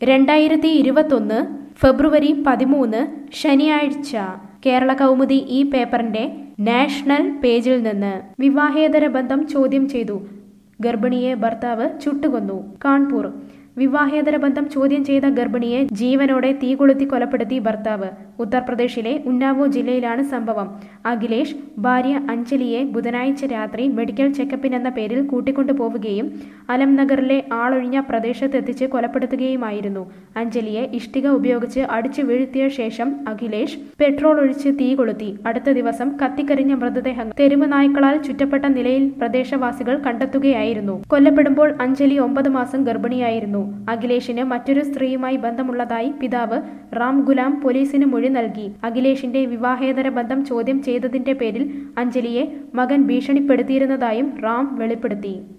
രണ്ടായിരത്തി ഇരുപത്തൊന്ന് ഫെബ്രുവരി പതിമൂന്ന് ശനിയാഴ്ച കേരള കൗമുദി ഈ പേപ്പറിന്റെ നാഷണൽ പേജിൽ നിന്ന് വിവാഹേതര ബന്ധം ചോദ്യം ചെയ്തു ഗർഭിണിയെ ഭർത്താവ് ചുട്ടുകൊന്നു കാൺപൂർ വിവാഹേതര ബന്ധം ചോദ്യം ചെയ്ത ഗർഭിണിയെ ജീവനോടെ തീ കൊളുത്തി കൊലപ്പെടുത്തി ഭർത്താവ് ഉത്തർപ്രദേശിലെ ഉന്നാവോ ജില്ലയിലാണ് സംഭവം അഖിലേഷ് ഭാര്യ അഞ്ജലിയെ ബുധനാഴ്ച രാത്രി മെഡിക്കൽ ചെക്കപ്പിനെന്ന പേരിൽ കൂട്ടിക്കൊണ്ടു പോവുകയും അലംനഗറിലെ ആളൊഴിഞ്ഞ പ്രദേശത്തെത്തിച്ച് കൊലപ്പെടുത്തുകയുമായിരുന്നു അഞ്ജലിയെ ഇഷ്ടിക ഉപയോഗിച്ച് അടിച്ചു വീഴ്ത്തിയ ശേഷം അഖിലേഷ് പെട്രോൾ ഒഴിച്ച് തീ കൊളുത്തി അടുത്ത ദിവസം കത്തിക്കരിഞ്ഞ മൃതദേഹം തെരുവ് നായ്ക്കളാൽ ചുറ്റപ്പെട്ട നിലയിൽ പ്രദേശവാസികൾ കണ്ടെത്തുകയായിരുന്നു കൊല്ലപ്പെടുമ്പോൾ അഞ്ജലി ഒമ്പത് മാസം ഗർഭിണിയായിരുന്നു അഖിലേഷിന് മറ്റൊരു സ്ത്രീയുമായി ബന്ധമുള്ളതായി പിതാവ് റാം ഗുലാം പോലീസിന് മൊഴി നൽകി അഖിലേഷിന്റെ വിവാഹേതര ബന്ധം ചോദ്യം ചെയ്തതിന്റെ പേരിൽ അഞ്ജലിയെ മകൻ ഭീഷണിപ്പെടുത്തിയിരുന്നതായും റാം വെളിപ്പെടുത്തി